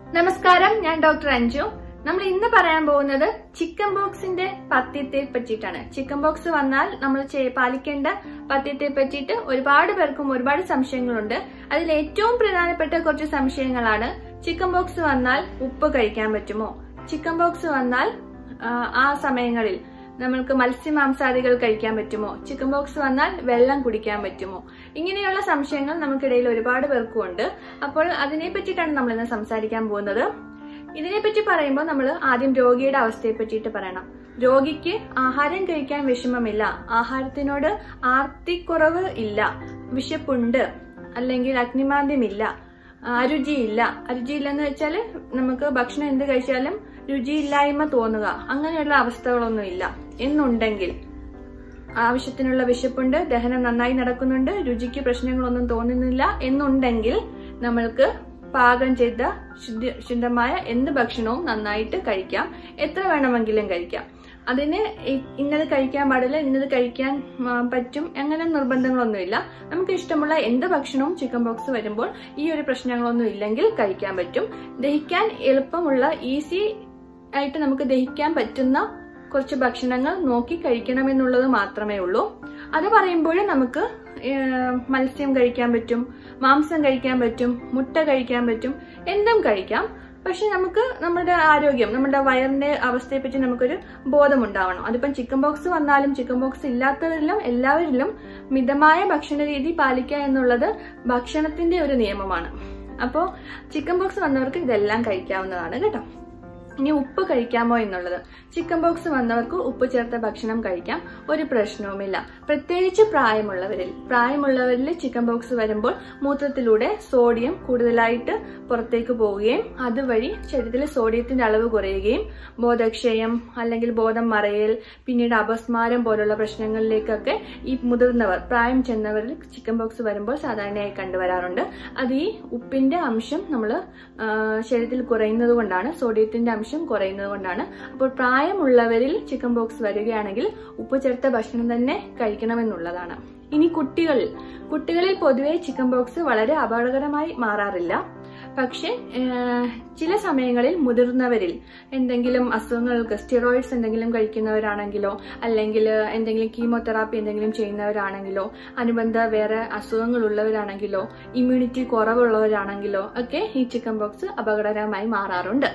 നമസ്കാരം ഞാൻ ഡോക്ടർ അഞ്ജു നമ്മൾ ഇന്ന് പറയാൻ പോകുന്നത് ചിക്കൻ ബോക്സിന്റെ പത്യത്തെ പറ്റിയിട്ടാണ് ചിക്കൻ ബോക്സ് വന്നാൽ നമ്മൾ ചെയ്- പാലിക്കേണ്ട പത്യത്തെ പറ്റിയിട്ട് ഒരുപാട് പേർക്കും ഒരുപാട് സംശയങ്ങളുണ്ട് അതിൽ ഏറ്റവും പ്രധാനപ്പെട്ട കുറച്ച് സംശയങ്ങളാണ് ചിക്കൻ ബോക്സ് വന്നാൽ ഉപ്പ് കഴിക്കാൻ പറ്റുമോ ചിക്കൻ ബോക്സ് വന്നാൽ ആ, ആ സമയങ്ങളിൽ നമ്മൾക്ക് മത്സ്യമാംസാദികൾ കഴിക്കാൻ പറ്റുമോ ചിക്കൻ ബോക്സ് വന്നാൽ വെള്ളം കുടിക്കാൻ പറ്റുമോ ഇങ്ങനെയുള്ള സംശയങ്ങൾ നമുക്കിടയിൽ ഒരുപാട് പേർക്കും ഉണ്ട് അപ്പോൾ അതിനെ പറ്റിയിട്ടാണ് നമ്മൾ ഇന്ന് സംസാരിക്കാൻ പോകുന്നത് ഇതിനെപ്പറ്റി പറയുമ്പോൾ നമ്മൾ ആദ്യം രോഗിയുടെ അവസ്ഥയെ പറ്റിയിട്ട് പറയണം രോഗിക്ക് ആഹാരം കഴിക്കാൻ വിഷമമില്ല ആഹാരത്തിനോട് ആർത്തിക്കുറവ് ഇല്ല വിശപ്പുണ്ട് അല്ലെങ്കിൽ അഗ്നിമാന്ദ്യമില്ല അരുചിയില്ല അരുചിയില്ലെന്ന് വെച്ചാൽ നമുക്ക് ഭക്ഷണം എന്ത് കഴിച്ചാലും രുചിയില്ലായ്മ തോന്നുക അങ്ങനെയുള്ള അവസ്ഥകളൊന്നും ഇല്ല എന്നുണ്ടെങ്കിൽ ആവശ്യത്തിനുള്ള വിശപ്പുണ്ട് ദഹനം നന്നായി നടക്കുന്നുണ്ട് രുചിക്ക് പ്രശ്നങ്ങളൊന്നും തോന്നുന്നില്ല എന്നുണ്ടെങ്കിൽ നമ്മൾക്ക് പാകം ചെയ്ത ശുദ്ധ ശുദ്ധമായ എന്ത് ഭക്ഷണവും നന്നായിട്ട് കഴിക്കാം എത്ര വേണമെങ്കിലും കഴിക്കാം അതിന് ഇ- ഇന്നത് കഴിക്കാൻ പാടില്ല ഇന്നത് കഴിക്കാൻ ആ, പറ്റും അങ്ങനെ നിർബന്ധങ്ങളൊന്നുമില്ല നമുക്ക് ഇഷ്ടമുള്ള എന്ത് ഭക്ഷണവും ചിക്കൻ ബോക്സ് വരുമ്പോൾ ഈ ഒരു പ്രശ്നങ്ങളൊന്നും ഇല്ലെങ്കിൽ കഴിക്കാൻ പറ്റും ദഹിക്കാൻ എളുപ്പമുള്ള ഈസി ആയിട്ട് നമുക്ക് ദഹിക്കാൻ പറ്റുന്ന കുറച്ച് ഭക്ഷണങ്ങൾ നോക്കി കഴിക്കണമെന്നുള്ളത് മാത്രമേ ഉള്ളൂ അത് പറയുമ്പോൾ നമുക്ക് ഏഹ്, മത്സ്യം കഴിക്കാൻ പറ്റും മാംസം കഴിക്കാൻ പറ്റും മുട്ട കഴിക്കാൻ പറ്റും എന്തും കഴിക്കാം പക്ഷെ നമുക്ക് നമ്മുടെ ആരോഗ്യം നമ്മുടെ വയറിന്റെ അവസ്ഥയെ പറ്റി നമുക്കൊരു ബോധമുണ്ടാവണം അതിപ്പം ചിക്കൻ ബോക്സ് വന്നാലും ചിക്കൻ ബോക്സ് ഇല്ലാത്തവരിലും എല്ലാവരിലും മിതമായ ഭക്ഷണ രീതി പാലിക്കുക എന്നുള്ളത് ഭക്ഷണത്തിന്റെ ഒരു നിയമമാണ് അപ്പോൾ ചിക്കൻ ബോക്സ് വന്നവർക്ക് ഇതെല്ലാം കഴിക്കാവുന്നതാണ് കേട്ടോ ഇനി ഉപ്പ് കഴിക്കാമോ എന്നുള്ളത് ചിക്കൻ ബോക്സ് വന്നവർക്ക് ഉപ്പ് ചേർത്ത ഭക്ഷണം കഴിക്കാം ഒരു പ്രശ്നവുമില്ല പ്രത്യേകിച്ച് പ്രായമുള്ളവരിൽ പ്രായമുള്ളവരിൽ ചിക്കൻ ബോക്സ് വരുമ്പോൾ മൂത്രത്തിലൂടെ സോഡിയം കൂടുതലായിട്ട് പുറത്തേക്ക് പോവുകയും അതുവഴി ശരീരത്തിൽ സോഡിയത്തിന്റെ അളവ് കുറയുകയും ബോധക്ഷയം അല്ലെങ്കിൽ ബോധം മറയൽ പിന്നീട് അപസ്മാരം പോലുള്ള പ്രശ്നങ്ങളിലേക്കൊക്കെ ഈ മുതിർന്നവർ പ്രായം ചെന്നവരിൽ ചിക്കൻ ബോക്സ് വരുമ്പോൾ സാധാരണയായി കണ്ടുവരാറുണ്ട് അത് ഈ ഉപ്പിന്റെ അംശം നമ്മൾ ശരീരത്തിൽ കുറയുന്നത് കൊണ്ടാണ് സോഡിയത്തിന്റെ അംശം കുറയുന്നത് കൊണ്ടാണ് അപ്പോൾ പ്രായമുള്ളവരിൽ ചിക്കൻ ബോക്സ് വരികയാണെങ്കിൽ ഉപ്പ് ചേർത്ത ഭക്ഷണം തന്നെ കഴിക്കണമെന്നുള്ളതാണ് ഇനി കുട്ടികളിൽ കുട്ടികളിൽ പൊതുവെ ചിക്കൻ ബോക്സ് വളരെ അപകടകരമായി മാറാറില്ല പക്ഷെ ഏഹ്, ചില സമയങ്ങളിൽ മുതിർന്നവരിൽ എന്തെങ്കിലും അസുഖങ്ങൾക്ക് സ്റ്റിറോയിഡ്സ് എന്തെങ്കിലും കഴിക്കുന്നവരാണെങ്കിലോ അല്ലെങ്കിൽ എന്തെങ്കിലും കീമോതെറാപ്പി എന്തെങ്കിലും ചെയ്യുന്നവരാണെങ്കിലോ അനുബന്ധ വേറെ അസുഖങ്ങളുള്ളവരാണെങ്കിലോ ഇമ്മ്യൂണിറ്റി കുറവുള്ളവരാണെങ്കിലോ ഒക്കെ ഈ ചിക്കൻ ബോക്സ് അപകടകരമായി മാറാറുണ്ട്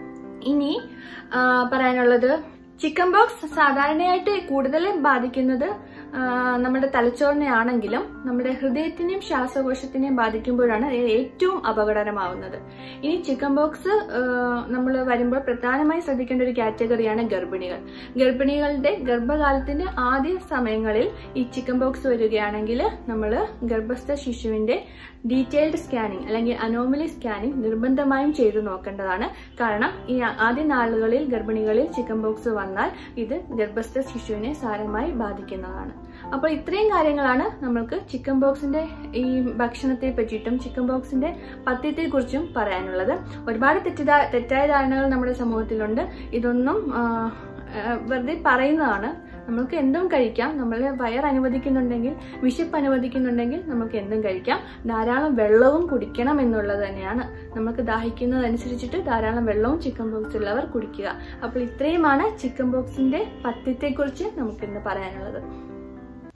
ഇനി ആ, പറയാനുള്ളത് ചിക്കൻ ബോക്സ് സാധാരണയായിട്ട് കൂടുതൽ ബാധിക്കുന്നത് ആ, നമ്മുടെ തലച്ചോറിനെ ആണെങ്കിലും നമ്മുടെ ഹൃദയത്തിനെയും ശ്വാസകോശത്തിനെയും ബാധിക്കുമ്പോഴാണ് ഇത് ഏറ്റവും അപകടകരമാവുന്നത് ഇനി ചിക്കൻ ബോക്സ് നമ്മൾ വരുമ്പോൾ പ്രധാനമായി ശ്രദ്ധിക്കേണ്ട ഒരു കാറ്റഗറിയാണ് ഗർഭിണികൾ ഗർഭിണികളുടെ ഗർഭകാലത്തിന്റെ ആദ്യ സമയങ്ങളിൽ ഈ ചിക്കൻ ബോക്സ് വരികയാണെങ്കിൽ നമ്മൾ ഗർഭസ്ഥ ശിശുവിന്റെ ഡീറ്റെയിൽഡ് സ്കാനിങ് അല്ലെങ്കിൽ അനോമലി സ്കാനിങ് നിർബന്ധമായും ചെയ്തു നോക്കേണ്ടതാണ് കാരണം ഈ ആദ്യ നാളുകളിൽ ഗർഭിണികളിൽ ചിക്കൻ ബോക്സ് വന്നാൽ ഇത് ഗർഭസ്ഥ ശിശുവിനെ സാരമായി ബാധിക്കുന്നതാണ് അപ്പോൾ ഇത്രയും കാര്യങ്ങളാണ് നമ്മൾക്ക് ചിക്കൻ ബോക്സിന്റെ ഈ ഭക്ഷണത്തെ പറ്റിയിട്ടും ചിക്കൻ ബോക്സിന്റെ പഥ്യത്തെ കുറിച്ചും പറയാനുള്ളത് ഒരുപാട് തെറ്റിദ്ധാ തെറ്റായ ധാരണകൾ നമ്മുടെ സമൂഹത്തിലുണ്ട് ഇതൊന്നും ആ, ആ, വെറുതെ പറയുന്നതാണ് നമ്മൾക്ക് എന്തും കഴിക്കാം നമ്മൾ വയർ അനുവദിക്കുന്നുണ്ടെങ്കിൽ വിശപ്പ് അനുവദിക്കുന്നുണ്ടെങ്കിൽ നമുക്ക് എന്തും കഴിക്കാം ധാരാളം വെള്ളവും കുടിക്കണം എന്നുള്ളത് തന്നെയാണ് നമുക്ക് ദാഹിക്കുന്നതനുസരിച്ചിട്ട് ധാരാളം വെള്ളവും ചിക്കൻ ബോക്സ് ഉള്ളവർ കുടിക്കുക അപ്പോൾ ഇത്രയുമാണ് ചിക്കൻ ബോക്സിന്റെ പഥ്യത്തെക്കുറിച്ച് നമുക്കിന്ന് പറയാനുള്ളത്